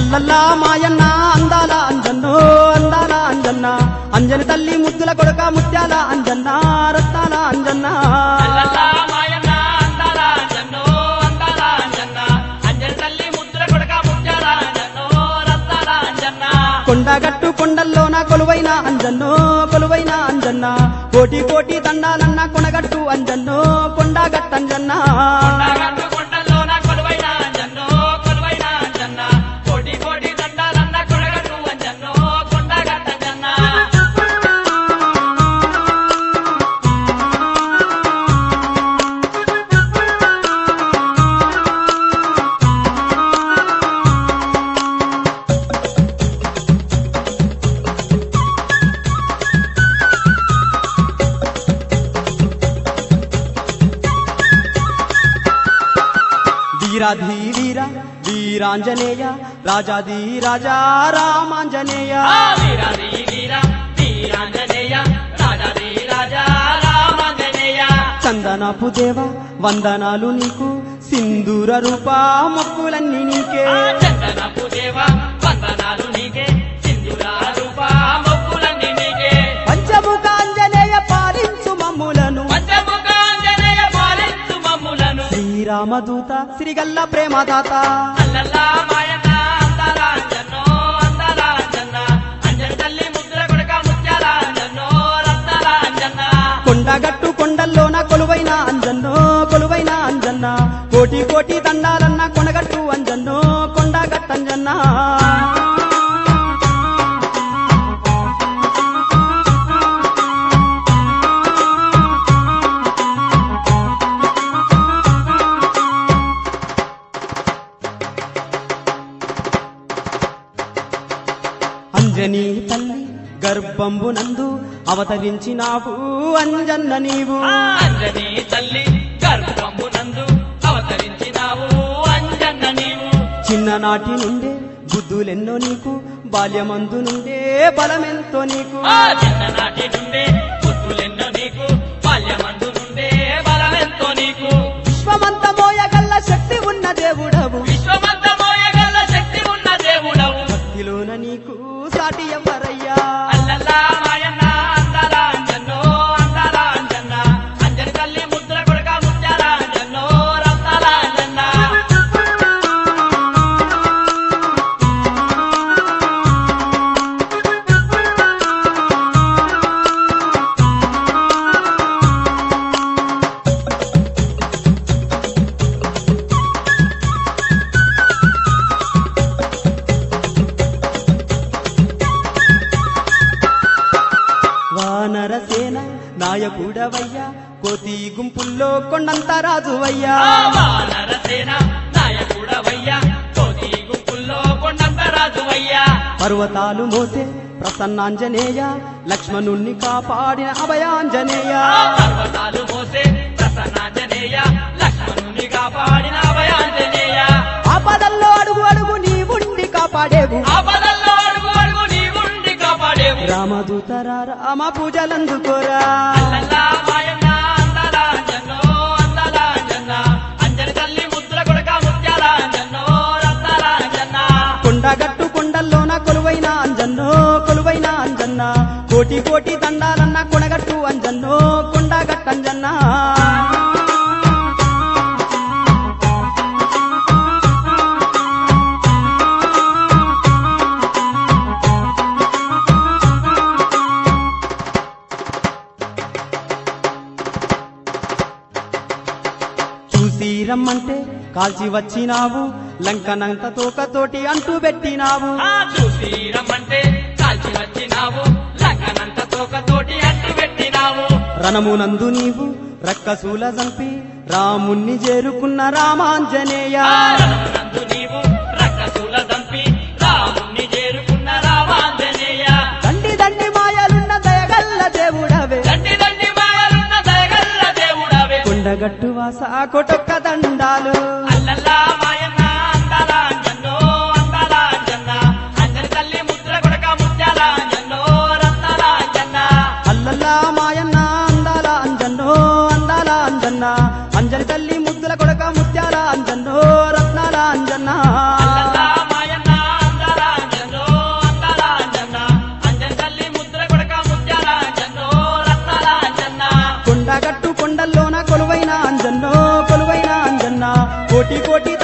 అల్లల్లా మాయన్న అందాల అంజన్నో అందాల అంజన్న అంజని తల్లి ముద్దుల కొడక ముత్యాల అంజన్న రత్నాల అంజన్న అల్లల్లా మాయన్న అందాల అంజన్నో అందాల అంజన్న అంజని తల్లి ముద్దుల కొడక ముత్యాల అంజన్నో రత్నాల అంజన్న కొండగట్టు కొండల్లోన కొలువైన అంజన్నో కొలువైన అంజన్న కోటి కోటి దండాలన్న కొనగట్టు అంజన్నో కొండగట్టంజన్న కొండగట్టు కొండల్లోన కొలువైన అంజన్నో కొలువైన అంజన్న కోటి కోటి దండాలన్న కొడగట్టు అంజన్నో కొండగట్టంజన్న వీరాధి వీర వీరాంజనేయ రాజాది రాజా రామాంజనేయ ఆ వీరాది వీర వీరాంజనేయ రాజాది రాజా రామాంజనేయ చందనపు దేవ వందనాలు నీకు సింధూర రూప మొక్కులన్నీ నీకే ఆ చందనపు దేవ వందనాలు నీకే సింధురా రూప మొక్కులన్నీ నీకే పంచముఖ ఆంజనేయ పాలించు మమ్ములను పంచముఖ ఆంజనేయ పాలించు మమ్ములను శ్రీరామదూత శ్రీగల్ల ప్రేమదాత అల్లల్లా మాయన్న అందాల అంజన్నో అందాల అంజన్న అంజన్ తల్లి ముద్ర కొడక ముత్యాల అంజన్నో రత్నాల అంజన్న కొండగట్టు కొండల్లోన కొలువైన అంజన్నో కొలువైన అంజన్న కోటి కోటి దండాలన్న కొనగట్టు అంజన్నో కొండగట్టంజన్న అంజనీ తల్లి గర్భంబునందు అవతరించినావు అంజన్న నీవు ఆ అంజనీ తల్లి గర్భంబునందు అవతరించినావు అంజన్న నీవు చిన్ననాటి నుండే బుద్ధులెన్నో నీకు బాల్యమందు నుండే బలమెంతో నీకు ఆ చిన్ననాటి నుండే బుద్ధులెన్నో నీకు బాల్యమందు నుండే బలమెంతో నీకు విశ్వమంత మోయగల్ల శక్తి ఉన్న దేవుడవు విశ్వమంత మోయగల శక్తి ఉన్న దేవుడవు భక్తిలోన నీకు సాటి ఎవ్వరయ్యా అల్లల్లా మాయన్న అందాల అంజన్నో అందాల అంజన్న అంజని తల్లి ముద్ర కొడక ముత్యాల అంజన్నో రత్నాల అంజన్న వానరసేన నాయకుడవయ్యా కోతి గుంపుల్లో కొండంత రాజువయ్యా ఆ వానరసేన నాయకుడవయ్యా కోతి గుంపుల్లో కొండంత రాజువయ్యా పర్వతాలు మోసే ప్రసన్నాంజనేయ లక్ష్మణుణ్ణి కాపాడిన అభయాంజనేయ ఆ పర్వతాలు మోసే ప్రసన్నాంజనేయ లక్ష్మణుని కాపాడిన అభయాంజనేయ ఆపదల్లో అడుగు అడుగు నీ ఉండి కాపాడేవు ఆపదల్లో అడుగు అడుగు నీ ఉండి కాపాడేవు రామదూతరా రామ పూజలందుకోరా అల్లల్లా మాయన్న అందాల అంజన్నో అందాల అంజన్న అంజని తల్లి ముద్ర కొడక ముత్యాల అంజన్నో రత్నాల అంజన్న కొండగట్టు కొండల్లోన కొలువైన అంజన్నో కొలువైన అంజన్న కోటి కోటి దండాలన్న కొనగట్టు అంజన్నో కొండగట్టంజన్న చూసి రమ్మంటే కాల్చి వచ్చినావు లంకనంత తోకతోటి అంటూ పెట్టినావు ఆ చూసి రమ్మంటే కాల్చి వచ్చినావు లక్కనంత తోకతోటి అట్టు పెట్టినావు రణమునందు నీవు రక్కసూల చంపి రాముణ్ణి చేరుకున్న రామాంజనేయ ఆ రణమునందు నీవు రక్కసుల దంపి రాముణ్ణి చేరుకున్న రామాంజనేయ దండి దండి మాయలున్న దయగల్ల దేవుడవే దండి దండి మాయలున్న దయగల్ల దేవుడవే కొండగట్టు వాస కొటొక్క దండాలు అల్లల్లా మాయన్న అందాల అంజన్నో అందాల అంజన్న అంజని తల్లి ముద్ర కొడక ముత్యాల అంజన్నో రత్నాల అంజన్న అల్లల్లా మాయన్న అందాల అంజన్నో అందాల అంజన్న అంజలి తల్లి ముద్దుల కొడక ముత్యాల అంజన్నో రత్నాల అంజన్న అల్లల్లా మాయన్న అందాల కొండగట్టు కొండల్లోన కొలువైన అంజన్నో కొలువైన అంజన్న కోటి కోటి